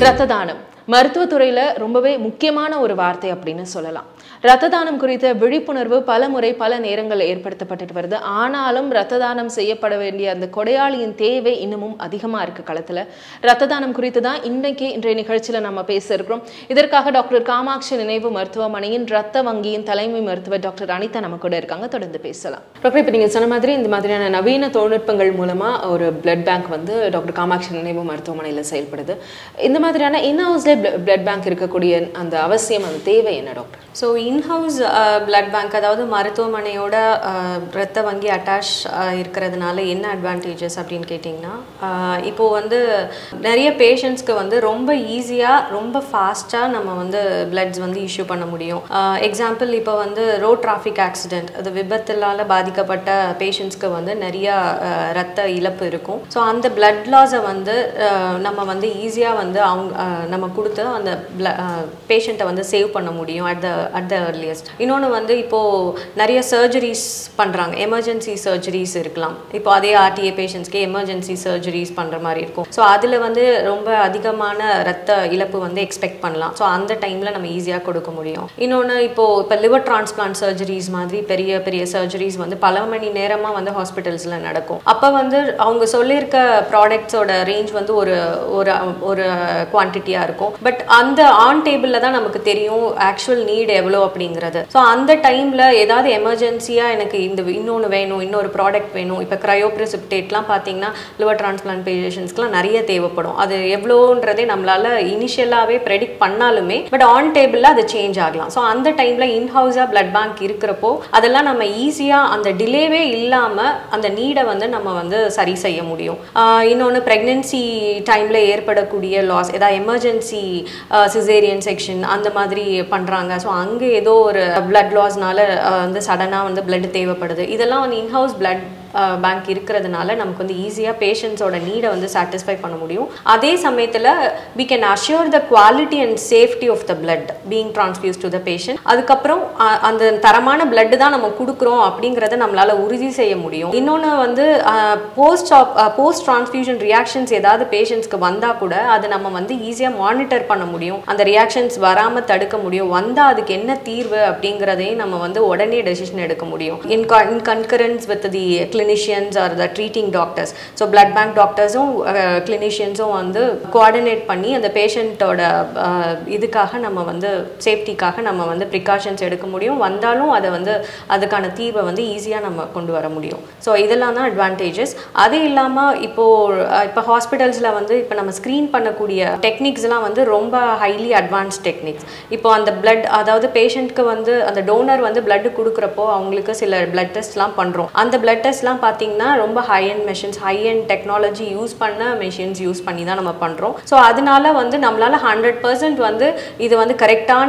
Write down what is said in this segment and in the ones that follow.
ரத்த தானம் மருத்துவத்துறையில ரொம்பவே முக்கியமான ஒரு வார்த்தை அப்படின்னு சொல்லலாம் ரத்த தானம் குறித்த விழிப்புணர்வு பல முறை பல நேரங்களில் ஏற்படுத்தப்பட்டுட்டு வருது ஆனாலும் ரத்த தானம் செய்யப்பட வேண்டிய அந்த கொடையாளியின் தேவை இன்னமும் அதிகமா இருக்கு களத்துல ரத்த தானம் குறித்து தான் இன்னைக்கு இன்றைய நிகழ்ச்சியில நம்ம பேச இருக்கிறோம் இதற்காக டாக்டர் காமாட்சி நினைவு மருத்துவமனையின் ரத்த வங்கியின் தலைமை மருத்துவர் டாக்டர் அனிதா நம்ம கூட இருக்காங்க தொடர்ந்து பேசலாம் டாக்டர் இப்போ நீங்க சொன்ன மாதிரி இந்த மாதிரியான நவீன தொழில்நுட்பங்கள் மூலமா ஒரு பிளட் பேங்க் வந்து டாக்டர் காமாட்சி நினைவு மருத்துவமனையில செயல்படுது இந்த மாதிரியான இன்ஹவுஸ்ல பிளட் பேங்க் இருக்கக்கூடிய அந்த அவசியம் அந்த தேவை என்ன doctor so in house blood bank அதாவது மருத்துவமனையோட அஹ், ரத்த வங்கி அட்டாச் இருக்கிறதுனால என்ன அட்வான்டேஜஸ் அப்படின்னு கேட்டிங்கன்னா அஹ், இப்போ வந்து நிறைய பேஷண்ட்ஸ்க்கு வந்து ரொம்ப ஈஸியாக ரொம்ப ஃபாஸ்ட்டாக நம்ம வந்து பிளட்ஸ் வந்து இஷ்யூ பண்ண முடியும் எக்ஸாம்பிள் இப்போ வந்து ரோட் டிராஃபிக் ஆக்சிடென்ட் அது விபத்துலால் பாதிக்கப்பட்ட பேஷண்ட்ஸ்க்கு வந்து நிறைய அஹ், ரத்த இழப்பு இருக்கும் ஸோ அந்த பிளட் லாஸை வந்து அஹ், நம்ம வந்து ஈஸியாக வந்து அவங்க அஹ், நம்ம கொடுத்து அந்த பேஷண்ட்டை வந்து சேவ் பண்ண முடியும் at the at the earliest இன்னொன்று வந்து இப்போது நிறைய சர்ஜரிஸ் பண்ணுறாங்க எமர்ஜென்சி சர்ஜரிஸ் இருக்கலாம் இப்போ அதே ஆர்டிஏ பேஷண்ட்ஸ்க்கு எமர்ஜென்சி சர்ஜரிஸ் பண்ணுற மாதிரி இருக்கும் ஸோ அதில் வந்து ரொம்ப அதிகமான ரத்த இழப்பு வந்து எக்ஸ்பெக்ட் பண்ணலாம் ஸோ அந்த டைமில் நம்ம ஈஸியாக கொடுக்க முடியும் இன்னொன்று இப்போது இப்போ லிவர் டிரான்ஸ்பிளான்ட் சர்ஜரிஸ் மாதிரி பெரிய பெரிய சர்ஜரிஸ் வந்து பல மணி நேரமாக வந்து ஹாஸ்பிட்டல்ஸில் நடக்கும் அப்போ வந்து அவங்க சொல்லியிருக்க ப்ராடக்ட்ஸோட ரேஞ்ச் வந்து ஒரு ஒரு ஒரு குவான்டிட்டியாக இருக்கும் பட் அந்த ஆன் டேபிளில் தான் நமக்கு தெரியும் ஆக்சுவல் நீட் எவ்வளோ அப்படிங்கிறது ஸோ அந்த டைமில் ஏதாவது எமர்ஜென்சியாக எனக்கு இந்த இன்னொன்று வேணும் இன்னொரு ப்ராடக்ட் வேணும் இப்போ க்ரையோப்ரிசிப்டேட்லாம் பார்த்தீங்கன்னா லிவர் டிரான்ஸ்பிளான்ட் பேஷண்ட்ஸ்க்குலாம் நிறைய தேவைப்படும் அது எவ்வளோன்றதே நம்மளால இனிஷியலாகவே ப்ரெடிக்ட் பண்ணாலுமே பட் ஆன் டேபிளில் அது சேஞ்ச் ஆகலாம் ஸோ அந்த டைமில் இன்ஹவுஸாக பிளட் பேங்க் இருக்கிறப்போ அதெல்லாம் நம்ம ஈஸியாக அந்த டிலேவே இல்லாமல் அந்த நீடை வந்து நம்ம வந்து சரி செய்ய முடியும் இன்னொன்று ப்ரெக்னென்சி டைமில் ஏற்படக்கூடிய லாஸ் ஏதாவது எமர்ஜென்சி சிசேரியன் செக்ஷன் அந்த மாதிரி பண்ணுறாங்க ஸோ அங்கே ஏதோ ஒரு பிளட் லாஸ்னால வந்து சடனாக வந்து blood தேவைப்படுது இதெல்லாம் வந்து இன்ஹவுஸ் பிளட் பேங்க் இருக்கிறதுனால நமக்கு வந்து ஈஸியாக பேஷண்ட்ஸோட நீடை வந்து சாட்டிஸ்ஃபை பண்ண முடியும் அதே சமயத்தில் we can assure the quality and safety of the blood being transfused to the patient அதுக்கப்புறம் அஹ், அந்த தரமான blood தான் நம்ம கொடுக்குறோம் அப்படிங்கிறத நம்மளால உறுதி செய்ய முடியும் இன்னொன்று வந்து போஸ்ட் போஸ்ட் டிரான்ஸ்ஃபியூஷன் ரியாக்ஷன்ஸ் ஏதாவது பேஷண்ட்ஸ்க்கு வந்தால் கூட அதை நம்ம வந்து ஈஸியாக மானிட்டர் பண்ண முடியும் அந்த ரியாக்ஷன்ஸ் வராமல் தடுக்க முடியும் வந்தால் அதுக்கு என்ன தீர்வு அப்படிங்கிறதையும் நம்ம வந்து உடனே டெசிஷன் எடுக்க முடியும் in in concurrence with the clinicians or the treating doctors so blood bank டாக்டர்ஸும் கிளினிஷியன்ஸும் வந்து கோஆர்டினேட் பண்ணி அந்த பேஷண்ட்டோட இதுக்காக நம்ம வந்து சேஃப்டிக்காக நம்ம வந்து ப்ரிகாஷன்ஸ் எடுக்க முடியும் வந்தாலும் அதை வந்து அதுக்கான தீர்வை வந்து ஈஸியாக நம்ம கொண்டு வர முடியும் ஸோ இதெல்லாம் தான் அட்வான்டேஜஸ் அது இல்லாமல் இப்போது இப்போ ஹாஸ்பிட்டல்ஸில் வந்து இப்போ நம்ம ஸ்க்ரீன் பண்ணக்கூடிய டெக்னிக்ஸ்லாம் வந்து ரொம்ப ஹைலி அட்வான்ஸ் டெக்னிக்ஸ் இப்போ அந்த பிளட் அதாவது பேஷண்ட்க்கு வந்து அந்த டோனர் வந்து blood கொடுக்குறப்போ அவங்களுக்கு சில பிளட் டெஸ்ட்லாம் பண்ணுறோம் அந்த பிளட் டெஸ்ட்லாம் பார்த்தீங்கன்னா ரொம்ப high end machines high end technology use பண்ண மெஷின்ஸ் யூஸ் பண்ணி தான் நம்ம பண்ணுறோம் ஸோ அதனால வந்து நம்மளால ஹண்ட்ரட் பர்சன்ட் வந்து இது வந்து கரெக்டான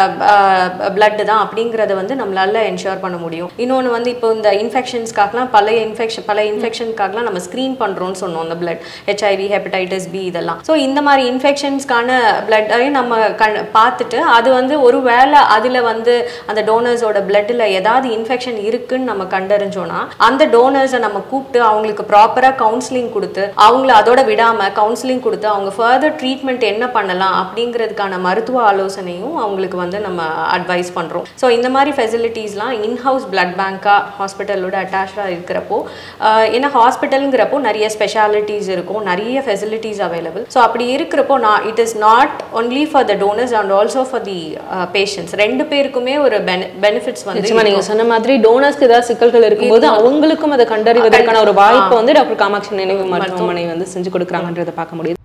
blood தான் அப்படிங்கிறத வந்து நம்மளால என்ஷூர் பண்ண முடியும் இன்னொன்று வந்து இப்போ இந்த இன்ஃபெக்ஷன்ஸ்க்காகலாம் பழைய இன்ஃபெக்ஷன் பல இன்ஃபெக்ஷனுக்காகலாம் நம்ம ஸ்க்ரீன் பண்ணுறோம்னு சொன்னோம் அந்த பிளட் ஹெச்ஐவி ஹெப்படைட்டிஸ் பி இதெல்லாம் ஸோ இந்த மாதிரி இன்ஃபெக்ஷன்ஸ்க்கான பிளட்டையும் நம்ம கண் பார்த்துட்டு அது வந்து ஒரு வேளை அதில் வந்து அந்த டோனர்ஸோட பிளட்டில் ஏதாவது இன்ஃபெக்ஷன் இருக்குன்னு நம்ம கண்டறிஞ்சோன்னா அந்த டோனர்ஸை நம்ம கூப்பிட்டு அவங்களுக்கு ப்ராப்பராக கவுன்சிலிங் கொடுத்து அவங்கள அதோட விடாமல் கவுன்சிலிங் கொடுத்து அவங்க ஃபர்தர் ட்ரீட்மெண்ட் என்ன பண்ணலாம் அப்படிங்கிறதுக்கான மருத்துவ ஆலோசனையும் அவங்களுக்கு வந்து நம்ம அட்வைஸ் பண்ணுறோம் ஸோ இந்த மாதிரி ஃபெசிலிட்டிஸ்லாம் இன்ஹவுஸ் பிளட் பேங்காக ஹாஸ்பிட்டலோட அட்டாச்சாக இருக்கிறப்போ ஆஹ் ஏன்னா ஹாஸ்பிட்டலுங்கிறப்போ நிறைய ஸ்பெஷாலிட்டிஸ் இருக்கும் நிறைய ஃபெசிலிட்டிஸ் அவைலபிள் ஸோ அப்படி இருக்கிறப்போ நான் it is not only for the donors and also for the patients ரெண்டு பேருக்குமே ஒரு பெனிஃபிட்ஸ் வந்து நிச்சயமா நீங்க சொன்ன மாதிரி டோனர்ஸ்க்கு ஏதாவது சிக்கல்கள் இருக்கும்போது அவங்களுக்கும் அதை கண்டறிவதற்கான ஒரு வாய்ப்பை வந்து டாக்டர் காமாட்சி நினைவு மருத்துவமனை வந்து செஞ்சு கொடுக்குறாங்கன்றதை பார்க்க முடியுது